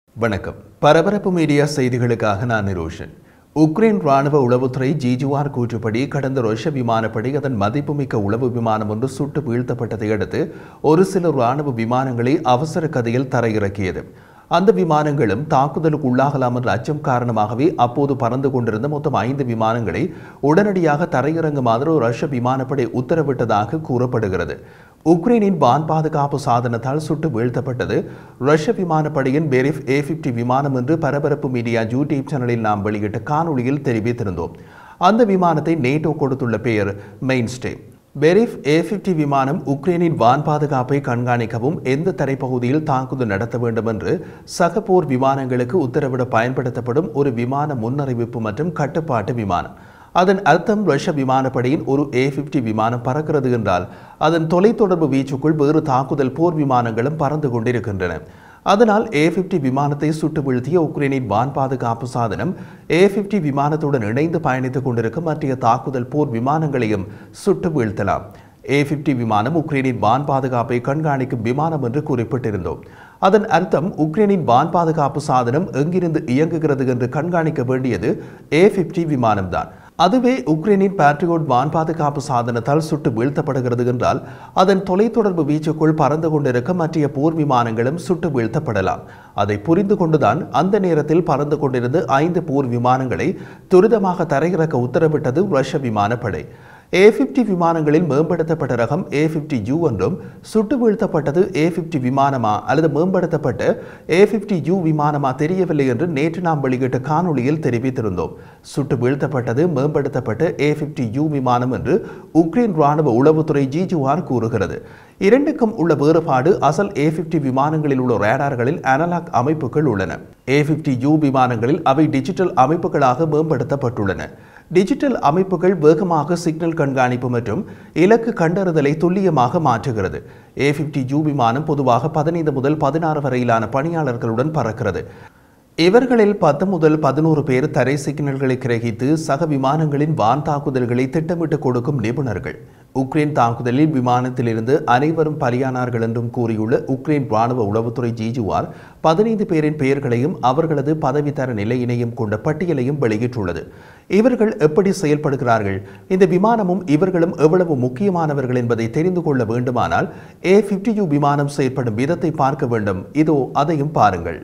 வணக்கம் பரபரப்பு மீடியா செய்திகளுக்காக நான் நிரோஷன் உக்ரைன் ராணுவ உளவுத்துறை ஜிஜுவார் கூற்றுப்படி கடந்த ரஷ்ய விமானப்படை அதன் மதிப்புமிக்க உளவு விமானம் ஒன்று சுட்டு வீழ்த்தப்பட்டதை அடுத்து ஒரு சில ராணுவ விமானங்களை அவசர கதையில் தரையிறக்கியது அந்த விமானங்களும் தாக்குதலுக்கு உள்ளாகலாம் என்ற அச்சம் காரணமாகவே அப்போது பறந்து கொண்டிருந்த மொத்தம் ஐந்து விமானங்களை உடனடியாக தரையிறங்குமாறு ரஷ்ய விமானப்படை உத்தரவிட்டதாக கூறப்படுகிறது உக்ரைனின் வான் பாதுகாப்பு சாதனத்தால் சுட்டு வீழ்த்தப்பட்டது ரஷ்ய விமானப்படையின் பெரிஃப் ஏ பிப்டி விமானம் என்று பரபரப்பு மீடியா யூடியூப் சேனலில் நாம் வெளியிட்ட காணொளியில் தெரிவித்திருந்தோம் அந்த விமானத்தை நேட்டோ கொடுத்துள்ள பெயர் மெயின்ஸ்டே பெரிஃப் ஏ பிப்டி விமானம் உக்ரைனின் வான் பாதுகாப்பை கண்காணிக்கவும் எந்த தரைப்பகுதியில் தாக்குதல் நடத்த வேண்டும் என்று சக போர் விமானங்களுக்கு உத்தரவிட பயன்படுத்தப்படும் ஒரு விமான முன்னறிவிப்பு மற்றும் கட்டுப்பாட்டு விமானம் அதன் அர்த்தம் ரஷ்ய விமானப்படையின் ஒரு ஏ பிப்டி விமானம் பறக்கிறது என்றால் அதன் தொலைத்தொடர்பு வீச்சுக்குள் வேறு தாக்குதல் போர் விமானங்களும் பறந்து கொண்டிருக்கின்றன அதனால் ஏ பிப்டி விமானத்தை சுட்டு வீழ்த்திய உக்ரைனின் வான் பாதுகாப்பு சாதனம் ஏ பிப்டி விமானத்துடன் இணைந்து பயணித்துக் கொண்டிருக்கும் மற்ற தாக்குதல் போர் விமானங்களையும் சுட்டு வீழ்த்தலாம் ஏ பிப்டி விமானம் உக்ரைனின் வான் பாதுகாப்பை கண்காணிக்கும் விமானம் என்று குறிப்பிட்டிருந்தோம் அதன் அர்த்தம் உக்ரைனின் வான் பாதுகாப்பு சாதனம் எங்கிருந்து இயங்குகிறது என்று கண்காணிக்க வேண்டியது ஏ பிப்டி விமானம்தான் அதுவே உக்ரைனின் பேட்ரியோட் வான் பாதுகாப்பு சாதனத்தால் சுட்டு வீழ்த்தப்படுகிறது என்றால் அதன் தொலைத்தொடர்பு வீச்சுக்குள் பறந்து கொண்டிருக்க மற்ற போர் விமானங்களும் சுட்டு வீழ்த்தப்படலாம் அதை புரிந்து கொண்டுதான் அந்த நேரத்தில் பறந்து கொண்டிருந்த ஐந்து போர் விமானங்களை துரிதமாக தரையிறக்க உத்தரவிட்டது ரஷ்ய விமானப்படை ஏ பிப்டி விமானங்களில் மேம்படுத்தப்பட்ட ரகம் ஏ பிப்டி யூ என்றும் சுட்டு வீழ்த்தப்பட்டது ஏ பிப்டி விமானமா அல்லது மேம்படுத்தப்பட்ட ஏ பிப்டி யூ விமானமா தெரியவில்லை என்று நேற்று நாம் வெளியிட்ட காணொளியில் தெரிவித்திருந்தோம் சுட்டு வீழ்த்தப்பட்டது மேம்படுத்தப்பட்ட ஏ பிப்டி யூ விமானம் என்று உக்ரைன் ராணுவ உளவுத்துறை ஜிஜுவார் கூறுகிறது இரண்டுக்கும் உள்ள வேறுபாடு அசல் ஏ பிப்டி விமானங்களில் உள்ள ரேடார்களில் அனலாக் அமைப்புகள் உள்ளன ஏ பிப்டி யூ விமானங்களில் அவை டிஜிட்டல் அமைப்புகளாக மேம்படுத்தப்பட்டுள்ளன டிஜிட்டல் அமைப்புகள் வேகமாக சிக்னல் கண்காணிப்பு மற்றும் இலக்கு கண்டறிதலை துல்லியமாக மாற்றுகிறது ஏ பிப்டி யூ விமானம் பொதுவாக பதினைந்து முதல் பதினாறு வரையிலான பணியாளர்களுடன் பறக்கிறது இவர்களில் பத்து முதல் பதினோரு பேர் தரை சிக்னல்களை கிரகித்து சக விமானங்களின் வான் தாக்குதல்களை திட்டமிட்டு கொடுக்கும் நிபுணர்கள் உக்ரைன் தாக்குதலில் விமானத்திலிருந்து அனைவரும் பலியானார்கள் என்றும் கூறியுள்ள உக்ரைன் ராணுவ உளவுத்துறை ஜிஜுவார் பதினைந்து பேரின் பெயர்களையும் அவர்களது பதவித்தர நிலையினையும் கொண்ட பட்டியலையும் வெளியிட்டுள்ளது இவர்கள் எப்படி செயல்படுகிறார்கள் இந்த விமானமும் இவர்களும் எவ்வளவு முக்கியமானவர்கள் என்பதை தெரிந்து கொள்ள வேண்டுமானால் ஏ பிப்டி யூ விமானம் செயற்படும் விதத்தை பார்க்க வேண்டும் இதோ அதையும் பாருங்கள்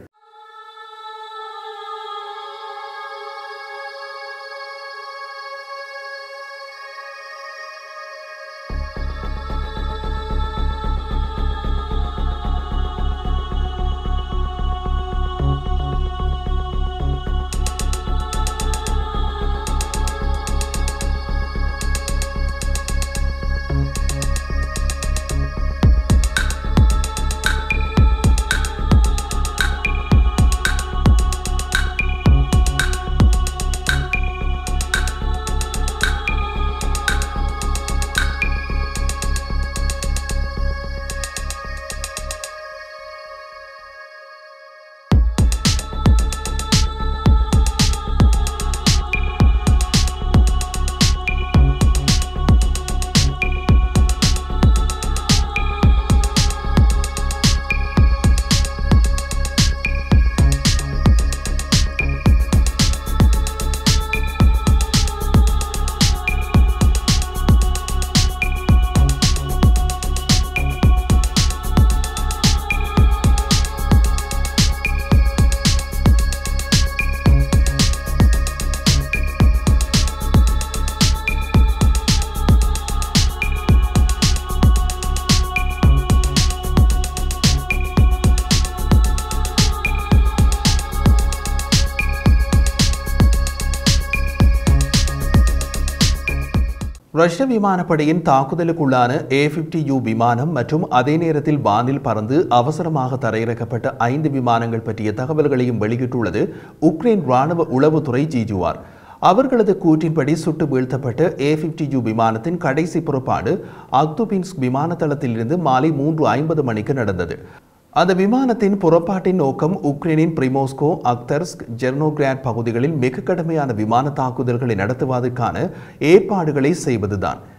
ரஷ்ய விமானப்படையின் தாக்குதலுக்குள்ளான ஏ பிப்டி யூ விமானம் மற்றும் அதே நேரத்தில் வானில் பறந்து அவசரமாக தரையிறக்கப்பட்ட ஐந்து விமானங்கள் பற்றிய தகவல்களையும் வெளியிட்டுள்ளது உக்ரைன் ராணுவ உளவுத்துறை ஜிஜுவார் அவர்களது கூற்றின்படி சுட்டு வீழ்த்தப்பட்ட ஏ பிப்டி யூ விமானத்தின் கடைசி புறப்பாடு அக்துபின்ஸ்க் விமான தளத்திலிருந்து மாலை மூன்று ஐம்பது மணிக்கு நடந்தது அந்த விமானத்தின் புறப்பாட்டின் நோக்கம் உக்ரைனின் பிரிமோஸ்கோ அக்தர்ஸ்க் ஜெர்னோகிராட் பகுதிகளில் மிக கடுமையான விமான தாக்குதல்களை நடத்துவதற்கான ஏற்பாடுகளை செய்வதுதான்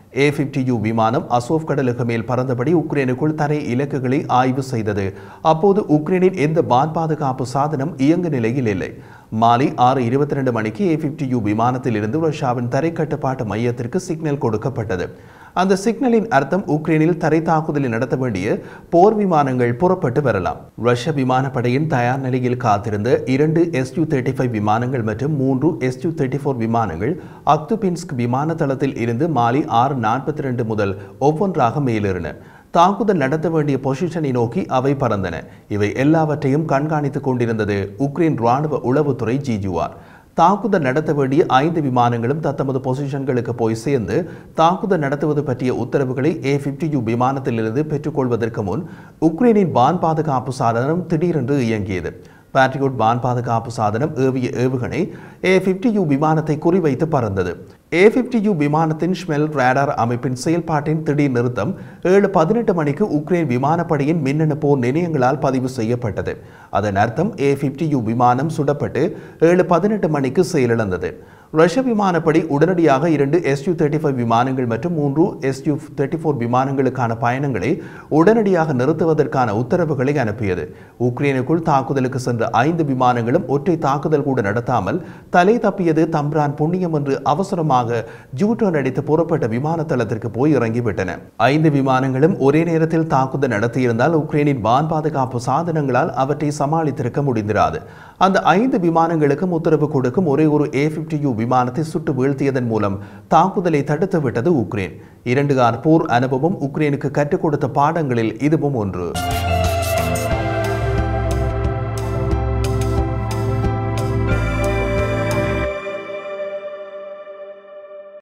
ஏ பிப்டி யூ விமானம் அசோவ் கடலுக்கு மேல் பறந்தபடி உக்ரைனுக்குள் தரை இலக்குகளை ஆய்வு செய்தது அப்போது உக்ரைனின் எந்த வான் பாதுகாப்பு சாதனம் இயங்கு நிலையில் இல்லை மாலை ஆறு இருபத்தி ரெண்டு மணிக்கு ஏ பிப்டி யூ விமானத்தில் இருந்து ரஷ்யாவின் தரை கட்டுப்பாட்டு மையத்திற்கு சிக்னல் கொடுக்கப்பட்டது அந்த சிக்னலின் அர்த்தம் உக்ரைனில் தரை தாக்குதலை நடத்த வேண்டிய போர் விமானங்கள் புறப்பட்டு வரலாம் ரஷ்ய விமானப்படையின் தயார் நிலையில் காத்திருந்த இரண்டு எஸ் யூ தேர்ட்டி ஃபைவ் விமானங்கள் மற்றும் மூன்று எஸ் யூ தேர்ட்டி ஃபோர் விமானங்கள் அக்துபின்ஸ்க் விமான தளத்தில் இருந்து மாலை ஆறு நாற்பத்தி ரெண்டு முதல் ஒவ்வொன்றாக மேலேறின தாக்குதல் நடத்த வேண்டிய பொசிஷனை நோக்கி அவை பறந்தன இவை எல்லாவற்றையும் கண்காணித்துக் கொண்டிருந்தது உக்ரைன் ராணுவ உளவுத்துறை ஜிஜுவார் தாக்குதல் நடத்த வேண்டிய ஐந்து விமானங்களும் தத்தமது பொசிஷன்களுக்கு போய் சேர்ந்து தாக்குதல் நடத்துவது பற்றிய உத்தரவுகளை ஏ பிப்டி யூ விமானத்திலிருந்து பெற்றுக்கொள்வதற்கு முன் உக்ரைனின் வான் பாதுகாப்பு சாதனம் திடீரென்று இயங்கியது பேட்ரியோட் வான் பாதுகாப்பு சாதனம் ஏவிய ஏவுகணை ஏ பிப்டி யூ விமானத்தை குறிவைத்து பறந்தது ஏ பிப்டி யூ விமானத்தின் ஷ்மெல் ரேடார் அமைப்பின் செயல்பாட்டின் திடீர் நிறுத்தம் ஏழு பதினெட்டு மணிக்கு உக்ரைன் விமானப்படையின் மின்னணு போர் நிலையங்களால் பதிவு செய்யப்பட்டது அதன் அர்த்தம் ஏ பிப்டி யூ விமானம் சுடப்பட்டு ஏழு பதினெட்டு மணிக்கு செயலிழந்தது ரஷ்ய விமானப்படை உடனடியாக இரண்டு எஸ்யூ தேர்ட்டி ஃபைவ் விமானங்கள் மற்றும் மூன்று எஸ்யூ தேர்ட்டி ஃபோர் விமானங்களுக்கான பயணங்களை உடனடியாக நிறுத்துவதற்கான உத்தரவுகளை அனுப்பியது உக்ரைனுக்குள் தாக்குதலுக்கு சென்ற ஐந்து விமானங்களும் ஒற்றை தாக்குதல் கூட நடத்தாமல் தலை தப்பியது தம்ரான் புண்ணியம் என்று அவசரமாக ஜூட்டர்ன் அடித்து புறப்பட்ட விமான தளத்திற்கு போய் இறங்கிவிட்டன ஐந்து விமானங்களும் ஒரே நேரத்தில் தாக்குதல் நடத்தியிருந்தால் உக்ரைனின் வான் பாதுகாப்பு சாதனங்களால் அவற்றை சமாளித்திருக்க முடிந்திராது அந்த ஐந்து விமானங்களுக்கும் உத்தரவு கொடுக்கும் ஒரே ஒரு ஏ பிப்டி யூ விமானத்தை சுட்டு வீழ்த்தியதன் மூலம் தாக்குதலை தடுத்து விட்டது உக்ரைன் இரண்டு கார் போர் அனுபவம் உக்ரைனுக்கு கற்றுக் கொடுத்த பாடங்களில் இதுவும் ஒன்று